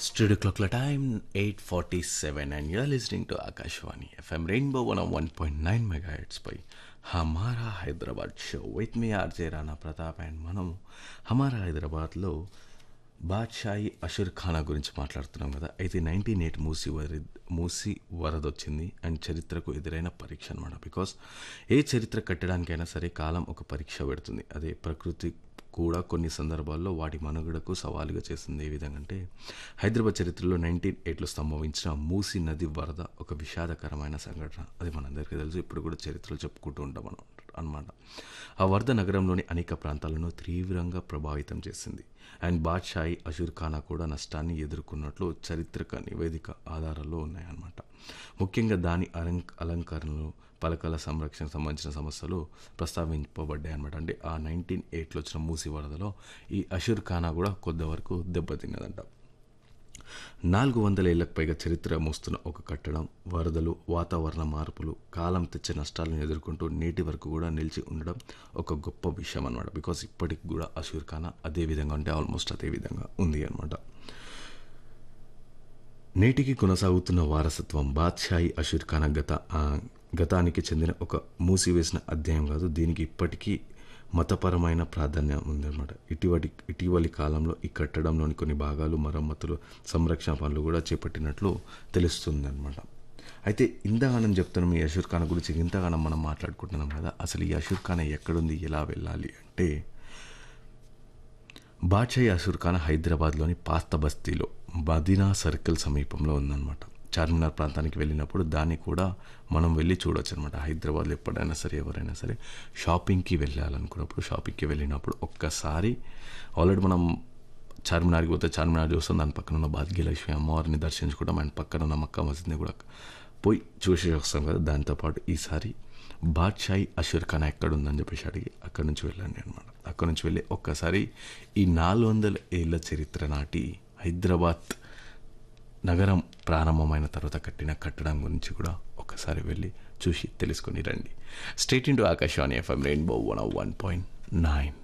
Studio clock la time 8:47 and you're listening to Akashwani FM Rainbow 101.9 megahertz పై Hamara Hyderabad show with me RJ Rana Pratap and మనం హమారా హైదరాబాద్లో బాద్షాయి అషర్ ఖానా గురించి మాట్లాడుతున్నాం కదా అయితే నైన్టీన్ ఎయిట్ మూసి వరి మూసి వరద వచ్చింది అండ్ చరిత్రకు ఎదురైన పరీక్ష అనమాట బికాస్ ఏ చరిత్ర కట్టడానికైనా సరే కాలం ఒక పరీక్ష పెడుతుంది అదే ప్రకృతి కూడా కొన్ని సందర్భాల్లో వాటి మనుగడకు సవాలుగా చేసింది ఏ విధంగా అంటే హైదరాబాద్ చరిత్రలో నైన్టీన్ ఎయిట్లో సంభవించిన మూసీ నది వరద ఒక విషాదకరమైన సంఘటన అది మనందరికీ తెలుసు ఇప్పుడు కూడా చరిత్రలు చెప్పుకుంటూ ఉంటాం మనం అనమాట ఆ వరద నగరంలోని అనేక ప్రాంతాలను తీవ్రంగా ప్రభావితం చేసింది అండ్ బాద్షాయి అషూర్ ఖానా కూడా నష్టాన్ని ఎదుర్కొన్నట్లు చరిత్రక నివేదిక ఆధారాల్లో ఉన్నాయన్నమాట ముఖ్యంగా దాని అలంక అలంకరణలు పలకల సంరక్షణ సంబంధించిన సమస్యలు ప్రస్తావింపబడ్డాయి అనమాట అంటే ఆ నైన్టీన్ ఎయిట్లో వచ్చిన మూసి వరదలో ఈ అషూర్ ఖానా కూడా కొంతవరకు దెబ్బతిన్నదంట నాలుగు వందల ఏళ్లకు పైగా చరిత్ర మోస్తున్న ఒక కట్టడం వరదలు వాతావరణ మార్పులు కాలం తెచ్చే నష్టాలను ఎదుర్కొంటూ నేటి వరకు కూడా నిలిచి ఉండడం ఒక గొప్ప విషయం అనమాట బికాస్ ఇప్పటికి కూడా అషూర్ ఖానా అదే విధంగా అంటే ఆల్మోస్ట్ అదే విధంగా ఉంది అనమాట నేటికి కొనసాగుతున్న వారసత్వం బాద్షాయి అషూర్ ఖానా గత ఆ, గతానికి చెందిన ఒక మూసివేసిన అధ్యాయం కాదు దీనికి ఇప్పటికీ మతపరమైన ప్రాధాన్యం ఉందన్నమాట ఇటీవలి ఇటీవలి కాలంలో ఈ కట్టడంలోని కొన్ని భాగాలు మరమ్మతులు సంరక్షణ పనులు కూడా చేపట్టినట్లు తెలుస్తుందన్నమాట అయితే ఇంతగానం చెప్తున్నాం ఈ అషూర్ ఖాన్ గురించి ఇంతగానం మనం మాట్లాడుకుంటున్నాం కదా అసలు ఈ అషూర్ ఖాన్ ఎక్కడుంది ఎలా వెళ్ళాలి అంటే బాద్షాయి అసూర్ ఖాన్ హైదరాబాద్లోని పాస్త బస్తీలో మదీనా సర్కిల్ సమీపంలో ఉందన్నమాట చార్మినార్ ప్రాంతానికి వెళ్ళినప్పుడు దాన్ని కూడా మనం వెళ్ళి చూడొచ్చు అనమాట హైదరాబాద్లో ఎప్పుడైనా సరే ఎవరైనా సరే షాపింగ్కి వెళ్ళాలనుకున్నప్పుడు షాపింగ్కి వెళ్ళినప్పుడు ఒక్కసారి ఆల్రెడీ మనం చార్మినార్కి పోతే చార్మినార్ చూస్తాం దాని పక్కన ఉన్న భాగ్యలక్ష్మి అమ్మవారిని దర్శించుకుంటాం అండ్ పక్కన ఉన్న మక్కా మసీద్ని కూడా పోయి చూసి వస్తాం కదా దాంతోపాటు ఈసారి బాద్షాయి అషూర్ ఖాన్ ఎక్కడ ఉందని చెప్పేసి అడిగి అక్కడి నుంచి వెళ్ళండి అనమాట అక్కడి నుంచి వెళ్ళి ఒక్కసారి ఈ నాలుగు వందల ఏళ్ళ చరిత్ర నాటి హైదరాబాద్ నగరం ప్రారంభమైన తర్వాత కట్టిన కట్టడం గురించి కూడా ఒకసారి వెళ్ళి చూసి తెలుసుకొని రండి state into Akashvani FM rainbow one one point nine